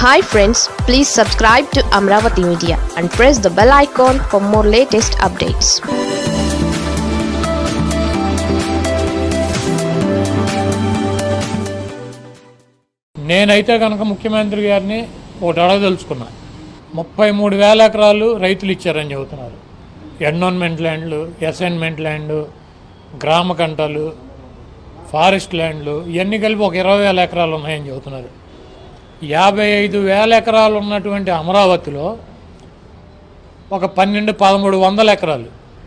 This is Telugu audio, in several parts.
hi friends please subscribe to Amaravati media and press the bell icon for more latest updates నేనైతే కనుక ముఖ్యమంత్రి గారిని ఒకటి అడగదలుచుకున్నా ముప్పై మూడు వేల ఎకరాలు రైతులు ఇచ్చారని చెబుతున్నారు ఎన్విరాన్మెంట్ ల్యాండ్లు అసైన్మెంట్ ల్యాండ్ గ్రామ కంటలు ఫారెస్ట్ ల్యాండ్లు ఇవన్నీ కలిపి ఒక ఇరవై వేల ఎకరాలు ఉన్నాయని చెబుతున్నారు యాభై ఐదు వేల ఎకరాలు ఉన్నటువంటి అమరావతిలో ఒక పన్నెండు పదమూడు వందల ఎకరాలు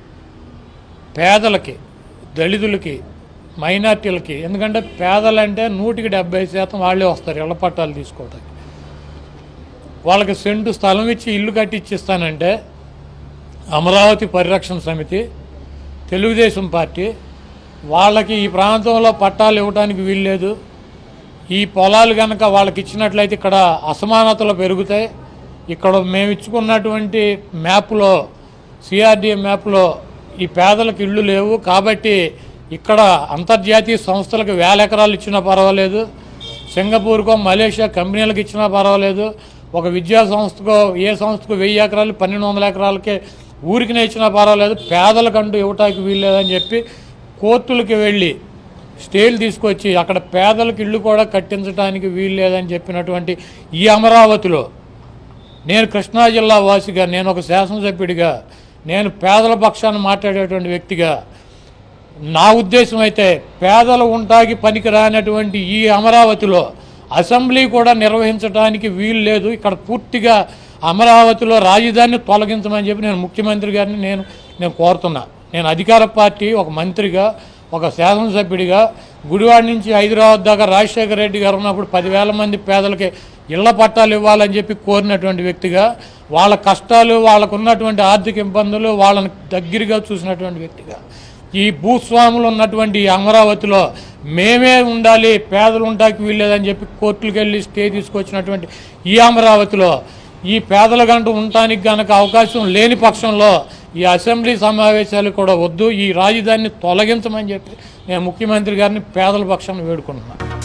పేదలకి దళితులకి మైనార్టీలకి ఎందుకంటే పేదలంటే నూటికి డెబ్బై శాతం వాళ్ళే వస్తారు ఇళ్ల పట్టాలు తీసుకోవడానికి వాళ్ళకి సెంటు స్థలం ఇచ్చి ఇల్లు కట్టిచ్చిస్తానంటే అమరావతి పరిరక్షణ సమితి తెలుగుదేశం పార్టీ వాళ్ళకి ఈ ప్రాంతంలో పట్టాలు ఇవ్వడానికి వీల్లేదు ఈ పొలాలు కనుక వాళ్ళకి ఇచ్చినట్లయితే ఇక్కడ అసమానతలు పెరుగుతాయి ఇక్కడ మేము ఇచ్చుకున్నటువంటి మ్యాప్లో సిఆర్డిఏ మ్యాప్లో ఈ పేదలకు ఇళ్ళు లేవు కాబట్టి ఇక్కడ అంతర్జాతీయ సంస్థలకు వేల ఎకరాలు ఇచ్చినా పర్వాలేదు సింగపూర్కో మలేషియా కంపెనీలకు ఇచ్చినా పర్వాలేదు ఒక విద్యా సంస్థకో ఏ సంస్థకు వెయ్యి ఎకరాలు పన్నెండు వందల ఎకరాలకే ఊరికినే ఇచ్చినా పర్వాలేదు పేదలకంటూ ఇవ్వటానికి వీల్లేదని చెప్పి కోర్టులకి వెళ్ళి స్టేలు తీసుకొచ్చి అక్కడ పేదలకు ఇళ్ళు కూడా కట్టించడానికి వీల్లేదని చెప్పినటువంటి ఈ అమరావతిలో నేను కృష్ణా జిల్లా వాసిగా నేను ఒక శాసనసభ్యుడిగా నేను పేదల పక్షాన్ని మాట్లాడేటువంటి వ్యక్తిగా నా ఉద్దేశం అయితే పేదలు ఉంటాకి పనికి రానటువంటి ఈ అమరావతిలో అసెంబ్లీ కూడా నిర్వహించడానికి వీలు లేదు ఇక్కడ పూర్తిగా అమరావతిలో రాజధానిని తొలగించమని చెప్పి నేను ముఖ్యమంత్రి గారిని నేను నేను కోరుతున్నా నేను అధికార పార్టీ ఒక మంత్రిగా ఒక శాసనసభ్యుడిగా గుడివాడ నుంచి హైదరాబాద్ దాకా రాజశేఖర రెడ్డి గారు ఉన్నప్పుడు పదివేల మంది పేదలకి ఇళ్ల పట్టాలు ఇవ్వాలని చెప్పి కోరినటువంటి వ్యక్తిగా వాళ్ళ కష్టాలు వాళ్ళకు ఉన్నటువంటి ఆర్థిక ఇబ్బందులు వాళ్ళని దగ్గరగా చూసినటువంటి వ్యక్తిగా ఈ భూస్వాములు ఉన్నటువంటి ఈ అమరావతిలో మేమే ఉండాలి పేదలు ఉంటాకి వీల్లేదని చెప్పి కోర్టులకు వెళ్ళి స్టే తీసుకొచ్చినటువంటి ఈ అమరావతిలో ఈ పేదల గంట ఉండటానికి గనక అవకాశం లేని పక్షంలో ఈ అసెంబ్లీ సమావేశాలు కూడా వద్దు ఈ రాజధానిని తొలగించమని చెప్పి నేను ముఖ్యమంత్రి గారిని పేదల పక్షాన్ని వేడుకుంటున్నాను